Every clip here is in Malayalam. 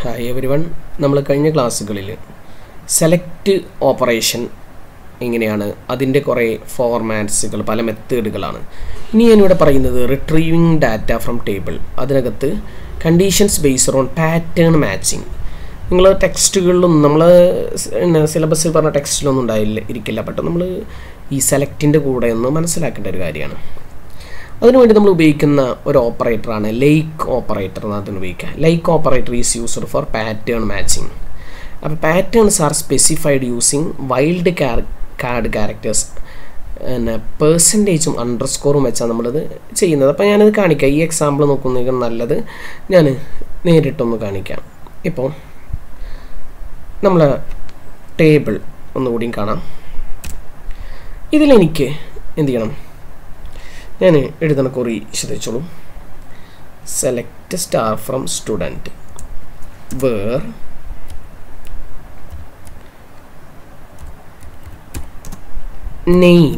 ഹായ് എവരി വൺ നമ്മൾ കഴിഞ്ഞ ക്ലാസ്സുകളിൽ സെലക്ട് ഓപ്പറേഷൻ എങ്ങനെയാണ് അതിൻ്റെ കുറേ ഫോർമാറ്റ്സുകൾ പല മെത്തേഡുകളാണ് ഇനി ഞാനിവിടെ പറയുന്നത് റിട്രീവിങ് ഡാറ്റ ഫ്രം ടേബിൾ അതിനകത്ത് conditions based on pattern matching നിങ്ങൾ ടെക്സ്റ്റുകളിലൊന്നും നമ്മൾ സിലബസിൽ പറഞ്ഞ ടെക്സ്റ്റിലൊന്നും ഉണ്ടായില്ല ഇരിക്കില്ല ബട്ട് നമ്മൾ ഈ സെലക്റ്റിൻ്റെ കൂടെ ഒന്ന് മനസ്സിലാക്കേണ്ട ഒരു കാര്യമാണ് അതിനുവേണ്ടി നമ്മൾ ഉപയോഗിക്കുന്ന ഒരു ഓപ്പറേറ്ററാണ് ലൈക്ക് ഓപ്പറേറ്റർ എന്ന് അതിന് ഉപയോഗിക്കുക like operator is used for pattern matching അപ്പോൾ patterns are specified using wildcard characters പിന്നെ പേഴ്സൻറ്റേജും അണ്ടർ സ്കോറും വെച്ചാണ് നമ്മളിത് ചെയ്യുന്നത് അപ്പോൾ ഞാനിത് കാണിക്കാം ഈ എക്സാമ്പിൾ നോക്കുന്നതിന് നല്ലത് ഞാൻ നേരിട്ടൊന്ന് കാണിക്കാം ഇപ്പോൾ നമ്മൾ ടേബിൾ ഒന്നുകൂടിയും കാണാം ഇതിലെനിക്ക് എന്ത് ചെയ്യണം ഞാൻ എഴുതണ കുറി ശ്രദ്ധിച്ചോളൂ select star from student where name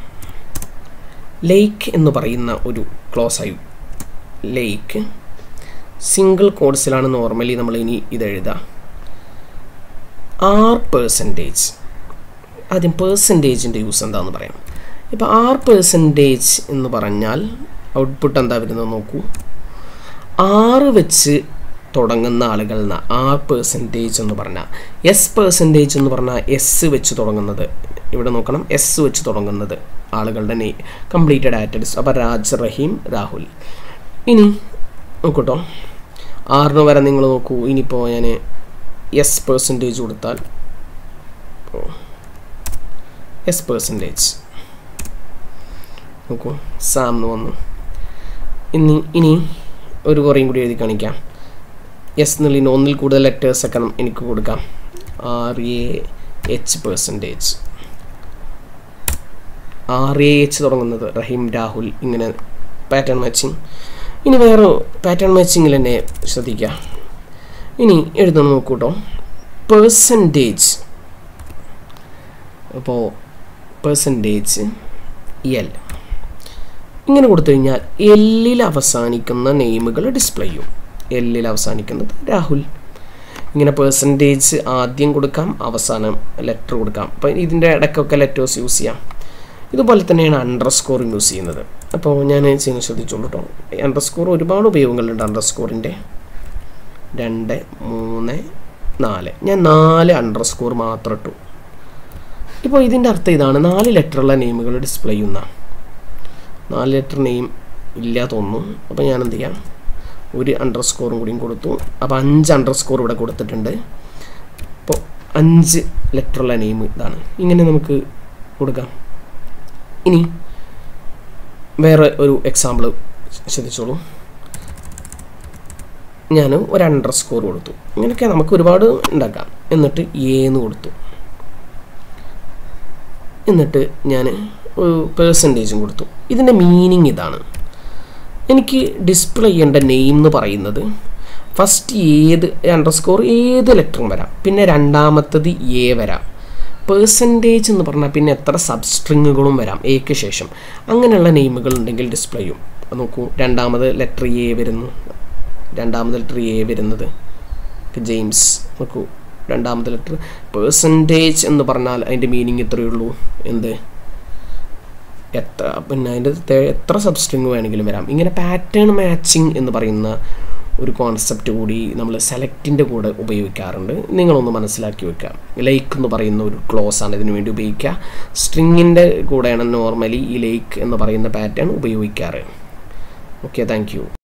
like എന്ന് പറയുന്ന ഒരു ക്ലോസ് ആയി ലേക്ക് സിംഗിൾ കോഡ്സിലാണ് നോർമലി നമ്മൾ ഇനി ഇത് എഴുതുക ആർ പേഴ്സൻറ്റേജ് ആദ്യം പേഴ്സൻറ്റേജിൻ്റെ യൂസ് എന്താണെന്ന് പറയാം ഇപ്പോൾ ആർ പേഴ്സൻറ്റേജ് എന്ന് പറഞ്ഞാൽ ഔട്ട്പുട്ട് എന്താ വരുന്നത് നോക്കൂ ആറ് വെച്ച് തുടങ്ങുന്ന ആളുകൾ എന്ന ആർ പേഴ്സൻറ്റേജ് എന്ന് പറഞ്ഞാൽ എസ് പേഴ്സൻറ്റേജ് എന്ന് പറഞ്ഞാൽ എസ് വെച്ച് തുടങ്ങുന്നത് ഇവിടെ നോക്കണം എസ് വെച്ച് തുടങ്ങുന്നത് ആളുകളുടെ നെയ് കംപ്ലീറ്റഡ് ആറ്റഡ്സ് അപ്പോൾ രാജ് റഹീം രാഹുൽ ഇനി നോക്കൂട്ടോ ആറിന് വരെ നിങ്ങൾ നോക്കൂ ഇനിയിപ്പോൾ ഞാൻ എസ് പേഴ്സൻറ്റേജ് കൊടുത്താൽ എസ് പേഴ്സൻറ്റേജ് നോക്കൂ സാം എന്ന് വന്നു ഇനി ഇനി ഒരു കുറേയും കൂടി എഴുതി കാണിക്കാം എസ് എന്നുള്ളതിന് ഒന്നിൽ കൂടുതൽ ലെറ്റേഴ്സൊക്കെ എനിക്ക് കൊടുക്കാം R A H percentage R A H തുടങ്ങുന്നത് റഹീം രാഹുൽ ഇങ്ങനെ പാറ്റേൺ മാച്ചിങ് ഇനി വേറെ പാറ്റേൺ മാച്ചിങ്ങിൽ തന്നെ ശ്രദ്ധിക്കുക ഇനി എഴുതണം നോക്കൂട്ടോ പേഴ്സൻറ്റേജ് അപ്പോൾ പേഴ്സൻറ്റേജ് എൽ ഇങ്ങനെ കൊടുത്തു കഴിഞ്ഞാൽ എല്ലിൽ അവസാനിക്കുന്ന നെയിമുകൾ ഡിസ്പ്ലേ ചെയ്യും എല്ലിൽ അവസാനിക്കുന്നത് രാഹുൽ ഇങ്ങനെ പേഴ്സൻറ്റേജ് ആദ്യം കൊടുക്കാം അവസാനം ലെറ്റർ കൊടുക്കാം അപ്പോൾ ഇതിൻ്റെ ഇടയ്ക്കൊക്കെ ലെറ്റേഴ്സ് യൂസ് ചെയ്യാം ഇതുപോലെ തന്നെയാണ് അണ്ടർ സ്കോർ യൂസ് ചെയ്യുന്നത് അപ്പോൾ ഞാൻ ചെയ്യുന്നത് ശ്രദ്ധിച്ചോളൂ കേട്ടോ അണ്ടർ സ്കോർ ഒരുപാട് ഉപയോഗങ്ങളുണ്ട് അണ്ടർ സ്കോറിൻ്റെ രണ്ട് മൂന്ന് നാല് ഞാൻ നാല് അണ്ടർ സ്കോർ മാത്രം ഇട്ടു ഇപ്പോൾ ഇതിൻ്റെ അർത്ഥം ഇതാണ് നാല് ലെറ്ററുള്ള നെയിമുകൾ ഡിസ്പ്ലേ ചെയ്യുന്ന നാല് ലെറ്റർ നെയിം ഇല്ല തോന്നുന്നു അപ്പോൾ ഞാൻ എന്ത് ചെയ്യാം ഒരു അണ്ടർ സ്കോറും കൂടിയും കൊടുത്തു അപ്പോൾ അഞ്ച് അണ്ടർ സ്കോർ ഇവിടെ കൊടുത്തിട്ടുണ്ട് അപ്പോൾ അഞ്ച് ലെറ്ററുള്ള നെയിം ഇതാണ് ഇങ്ങനെ നമുക്ക് കൊടുക്കാം ഇനി വേറെ ഒരു എക്സാമ്പിൾ ശ്രദ്ധിച്ചോളൂ ഞാൻ ഒരു അണ്ടർ സ്കോർ കൊടുത്തു ഇങ്ങനെയൊക്കെ നമുക്ക് ഒരുപാട് ഉണ്ടാക്കാം എന്നിട്ട് എന്ന് കൊടുത്തു എന്നിട്ട് ഞാൻ ഒരു പേഴ്സൻറ്റേജും കൊടുത്തു ഇതിൻ്റെ മീനിങ് ഇതാണ് എനിക്ക് ഡിസ്പ്ലേ ചെയ്യേണ്ട നെയിം എന്ന് പറയുന്നത് ഫസ്റ്റ് ഏത് അണ്ടർ സ്കോർ ഏത് ലെറ്ററും വരാം പിന്നെ രണ്ടാമത്തത് എ വരാം പേഴ്സൻറ്റേജ് എന്ന് പറഞ്ഞാൽ പിന്നെ എത്ര സബ്സ്ട്രിങ്ങുകളും വരാം എക്ക് ശേഷം അങ്ങനെയുള്ള നെയിമുകൾ ഉണ്ടെങ്കിൽ ഡിസ്പ്ലേ ചെയ്യും നോക്കൂ രണ്ടാമത് ലെറ്റർ എ വരുന്നു രണ്ടാമത് ലെറ്റർ എ വരുന്നത് ജെയിംസ് നോക്കൂ രണ്ടാമത്തെ ലെറ്റർ പേഴ്സൻറ്റേജ് എന്ന് പറഞ്ഞാൽ അതിൻ്റെ മീനിങ് ഇത്രയേ ഉള്ളൂ എന്ത് എത്ര പിന്നെ അതിൻ്റെ എത്ര സബ്സ്ട്രിങ് വേണമെങ്കിലും വരാം ഇങ്ങനെ പാറ്റേൺ മാച്ചിങ് എന്ന് പറയുന്ന ഒരു കോൺസെപ്റ്റ് കൂടി നമ്മൾ സെലക്റ്റിൻ്റെ കൂടെ ഉപയോഗിക്കാറുണ്ട് നിങ്ങളൊന്ന് മനസ്സിലാക്കി വെക്കുക ലൈക്ക് എന്ന് പറയുന്ന ഒരു ക്ലോസ് ആണ് ഇതിനു വേണ്ടി ഉപയോഗിക്കുക സ്ട്രിങ്ങിൻ്റെ കൂടെയാണ് നോർമലി ഈ ലൈക്ക് എന്ന് പറയുന്ന പാറ്റേൺ ഉപയോഗിക്കാറ് ഓക്കെ താങ്ക്